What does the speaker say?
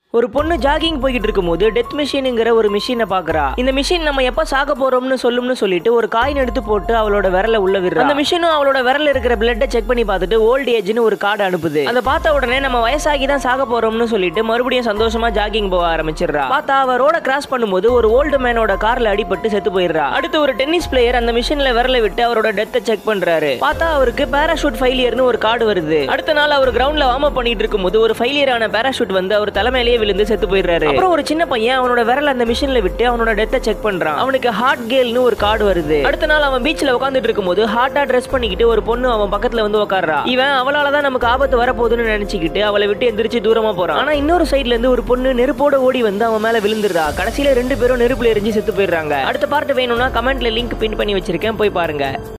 ஒரு பொண்ணு ஜாகிங் போய்கிட்டு இருக்கும்போது டெத் மிஷினுங்கிற ஒரு மிஷினை பாக்குறா இந்த மிஷின் நம்ம எப்ப சாக போறோம்னு சொல்லும்னு சொல்லிட்டு ஒரு காயின் எடுத்து போட்டு அவளோட விரல உள்ள விடுறா அந்த மிஷினும் அவளோட விரல்ல இருக்கிற பிளட்டை செக் பண்ணி பார்த்துட்டு ஓல்ட் ஏஜ்னு ஒரு கார்டு அனுப்புது அதை பார்த்த உடனே நம்ம வயசாகி தான் சாக போறோம்னு சொல்லிட்டு மறுபடியும் சந்தோஷமா ஜாகிங் போக ஆரம்பிச்சிடுறா பார்த்தா அவ ரோட கிராஸ் பண்ணும்போது ஒரு ஓல்டு மேனோட கார்ல அடிபட்டு செத்து போயிடுறா அடுத்து ஒரு டென்னிஸ் பிளேயர் அந்த மிஷின்ல விரல விட்டு அவரோட டெத்தை செக் பண்றாரு பார்த்தா அவருக்கு பேராஷூட் ஃபெயிலியர்னு ஒரு கார்டு வருது அடுத்த நாள் அவர் கிரவுண்ட்ல வார்ம் அப் பண்ணிட்டு இருக்கும்போது ஒரு ஃபெயிலியரான பேராஷூட் வந்து அவர் தலைமையிலேயே விழுந்து செத்து போயிடுறாரு அப்புறம் ஒரு சின்ன பையன் அவனோட விரல் அந்த மிஷின்ல விட்டு அவனோட டெத்தை செக் பண்றான் அவனுக்கு ஹார்ட் கேல்னு ஒரு கார்டு வருது அடுத்த நாள் அவன் பீச்ல உட்காந்துட்டு இருக்கும்போது ஹார்ட்டா ட்ரெஸ் பண்ணிக்கிட்டு ஒரு பொண்ணு அவன் பக்கத்துல வந்து உட்கார்றா இவன் அவளால தான் நமக்கு ஆபத்து வரப்போகுதுன்னு நினைச்சுக்கிட்டு அவளை விட்டு எந்திரிச்சு தூரமா போறான் ஆனா இன்னொரு சைடுல இருந்து ஒரு பொண்ணு நெருப்போட ஓடி வந்து அவன் மேல விழுந்துடுறா கடைசியில ரெண்டு பேரும் நெருப்புல எரிஞ்சு செத்து போயிடுறாங்க அடுத்த பார்ட் வேணும்னா கமெண்ட்ல லிங்க் பின் பண்ணி வச்சிருக்கேன் போய் பாருங்க